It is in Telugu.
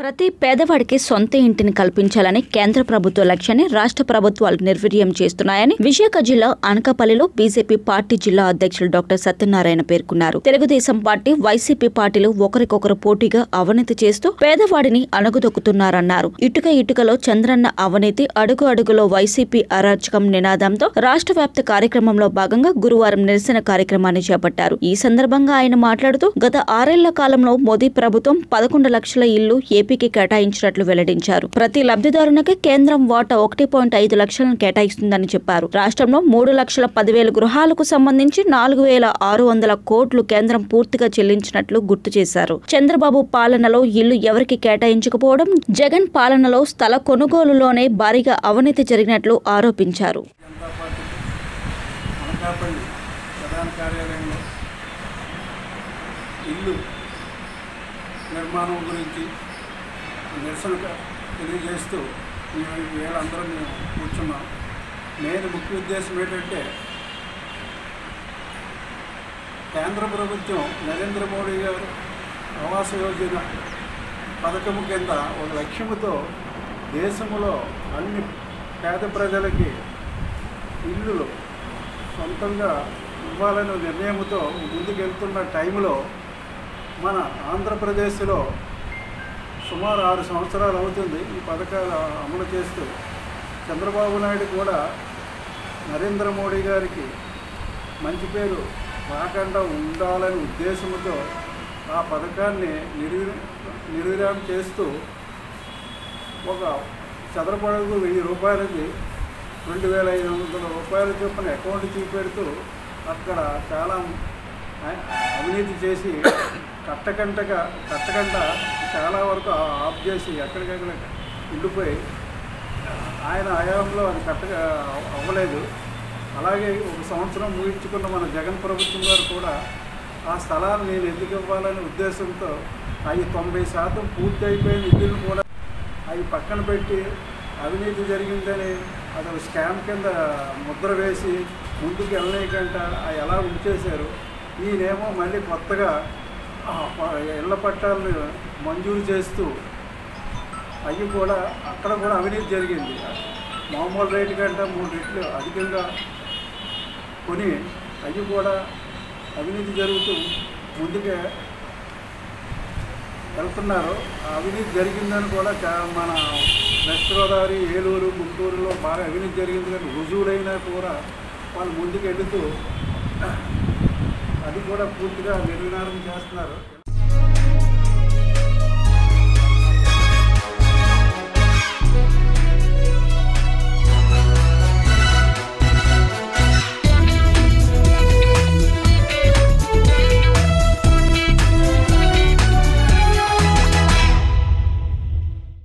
ప్రతి పేదవాడికి సొంత ఇంటిని కల్పించాలని కేంద్ర ప్రభుత్వ లక్ష్యాన్ని రాష్ట్ర ప్రభుత్వాలు నిర్వీర్యం చేస్తున్నాయని విశాఖ జిల్లా అనకాపల్లిలో బీజేపీ పార్టీ జిల్లా అధ్యక్షులు డాక్టర్ సత్యనారాయణ పేర్కొన్నారు తెలుగుదేశం పార్టీ వైసీపీ పార్టీలు ఒకరికొకరు పోటీగా అవినీతి చేస్తూ పేదవాడిని అణగదొక్కుతున్నారన్నారు ఇటుక ఇటుకలో చంద్రన్న అవినీతి అడుగు అడుగులో వైసీపీ అరాచకం నినాదంతో రాష్ట్ర వ్యాప్త కార్యక్రమంలో భాగంగా గురువారం నిరసన కార్యక్రమాన్ని చేపట్టారు ఈ సందర్భంగా ఆయన మాట్లాడుతూ గత ఆరేళ్ల కాలంలో మోదీ ప్రభుత్వం పదకొండు లక్షల ఇల్లు ఏపీకి కేటాయించినట్లు వెల్లడించారు ప్రతి లబ్ధిదారునికి కేంద్రం వాటా ఒకటి పాయింట్ ఐదు లక్షలను కేటాయిస్తుందని చెప్పారు రాష్ట్రంలో మూడు లక్షల పదివేల గృహాలకు సంబంధించి నాలుగు వేల ఆరు వందల కోట్లు కేంద్రం పూర్తిగా చెల్లించినట్లు గుర్తు చేశారు చంద్రబాబు పాలనలో ఇల్లు ఎవరికి కేటాయించకపోవడం జగన్ పాలనలో స్థల కొనుగోలులోనే భారీగా అవినీతి జరిగినట్లు ఆరోపించారు జనతా పార్టీ అనకాపల్లి ప్రధాన కార్యాలయంలో ఇల్లు నిర్మాణం గురించి నిరసన తెలియజేస్తూ మేము వీళ్ళందరూ మేము కూర్చున్నాం మెయిన్ ముఖ్య ఉద్దేశం ఏంటంటే కేంద్ర ప్రభుత్వం నరేంద్ర మోడీ గారు ఆవాస యోజన పథకము కింద ఒక లక్ష్యముతో దేశంలో అన్ని పేద ప్రజలకి ఇల్లులు సొంతంగా ఇవ్వాలనే నిర్ణయంతో ముందుకెళ్తున్న టైంలో మన ఆంధ్రప్రదేశ్లో సుమారు ఆరు సంవత్సరాలు అవుతుంది ఈ పథకాలు అమలు చేస్తూ చంద్రబాబు నాయుడు కూడా నరేంద్ర మోడీ గారికి మంచి పేరు రాకుండా ఉండాలనే ఉద్దేశంతో ఆ పథకాన్ని నిర్వీ నిర్విరామం చేస్తూ ఒక చదరపడకు వెయ్యి రూపాయలకి రెండు వేల ఐదు వందల రూపాయల చొప్పున అకౌంట్ చూపెడుతూ అక్కడ చాలా అ- అవినీతి చేసి కట్టకంటగా కట్టకంట చాలా వరకు ఆ- ఆఫ్ చేసి ఎక్కడికక్కడ ఉండిపోయి ఆయన హయాంలో అది కట్టగా అవ- అవ్వలేదు అలాగే ఒక సంవత్సరం ముగించుకున్న మన జగన్ ప్రభుత్వం గారు కూడా ఆ స్థలాన్ని నేను ఎందుకు ఇవ్వాలనే ఉద్దేశంతో అవి తొంభై శాతం పూర్తి అయిపోయిన ఇల్లులు కూడా అవి పక్కన పెట్టి అవినీతి జరిగిందని అది ఒక స్కామ్ కింద ముద్ర వేసి ముందుకు వెళ్ళలేకంట అవి ఎలా ఉంచేశారు ఈయనేమో మళ్ళీ కొత్తగా ఆ ప- ఇళ్ల పట్టాలను మంజూరు చేస్తూ అవి కూడా అక్కడ కూడా అవినీతి జరిగింది మామూలు రేటు కంటే మూడు రెట్లు అధికంగా కొని అవి కూడా అవినీతి జరుగుతూ ముందుకే వెళ్తున్నారు ఆ అవినీతి జరిగిందని కూడా చా- మన వెస్ట్ గోదావరి ఏలూరు గుంటూరులో బాగా అవినీతి జరిగింది కానీ రుజువులైనా కూడా వాళ్ళు ముందుకు వెళుతూ అది కూడా పూర్తిగా నిర్వినారం చేస్తున్నారు